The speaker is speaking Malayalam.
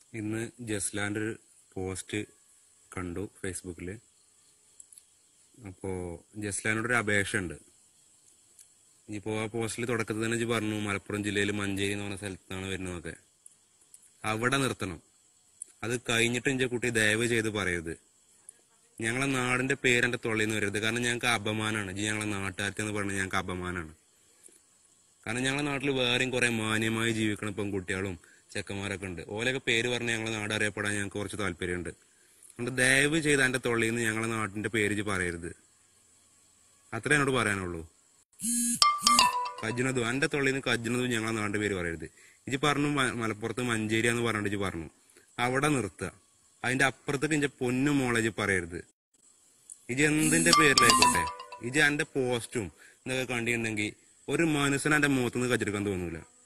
ഇന്ന് ജസ്ലാൻ്റെ ഒരു പോസ്റ്റ് കണ്ടു ഫേസ്ബുക്കിൽ അപ്പോൾ ജസ്ലാനോടൊരു അപേക്ഷ ഉണ്ട് ഇപ്പോൾ ആ പോസ്റ്റിൽ തുടക്കത്തിൽ തന്നെ ഇജ്ജ് പറഞ്ഞു മലപ്പുറം ജില്ലയിൽ മഞ്ചേരി എന്ന് പറഞ്ഞ സ്ഥലത്താണ് വരുന്നതൊക്കെ അവിടെ നിർത്തണം അത് കഴിഞ്ഞിട്ട് ഇഞ്ചെ കുട്ടി ദയവ് ചെയ്ത് പറയരുത് ഞങ്ങളെ നാടിന്റെ പേര് എന്റെ തൊള്ളിൽ നിന്ന് വരരുത് കാരണം ഞങ്ങൾക്ക് അപമാനമാണ് ഇജ്ജ് ഞങ്ങളെ നാട്ടുകാരത്തെ എന്ന് പറഞ്ഞാൽ ഞങ്ങൾക്ക് അപമാനമാണ് കാരണം ഞങ്ങളുടെ നാട്ടിൽ വേറെയും കുറെ മാന്യമായി ജീവിക്കണ പെൺകുട്ടികളും ചെക്കന്മാരൊക്കെ ഉണ്ട് ഓലൊക്കെ പേര് പറഞ്ഞ് ഞങ്ങളെ നാട് അറിയപ്പെടാൻ ഞങ്ങൾക്ക് കുറച്ച് താല്പര്യമുണ്ട് അതുകൊണ്ട് ദയവ് ചെയ്ത് എന്റെ തൊള്ളിയിൽ നിന്ന് ഞങ്ങളെ നാട്ടിന്റെ പേര് ഇജ്ജ് പറയരുത് അത്രേ എന്നോട് പറയാനുള്ളൂ കജ്ജിനതും എന്റെ തൊള്ളിയിൽ നിന്ന് കജ്ജിനതും ഞങ്ങളെ നാടിന്റെ പേര് പറയരുത് ഇജ് പറഞ്ഞു മ- മലപ്പുറത്ത് മഞ്ചേരി എന്ന് പറഞ്ഞിട്ട് ഇജ് പറഞ്ഞു അവിടെ നിർത്തുക അതിന്റെ അപ്പുറത്തേക്ക് ഇഞ്ചെ പൊന്നു മോളേജ് പറയരുത് ഇജ് എന്തിന്റെ പേരിലായിക്കോട്ടെ ഇജ് എന്റെ പോസ്റ്റും ഇതൊക്കെ കണ്ടിട്ടുണ്ടെങ്കിൽ ഒരു മനുഷ്യനെ എന്റെ മുഖത്തുനിന്ന് കച്ചെടുക്കാൻ തോന്നൂല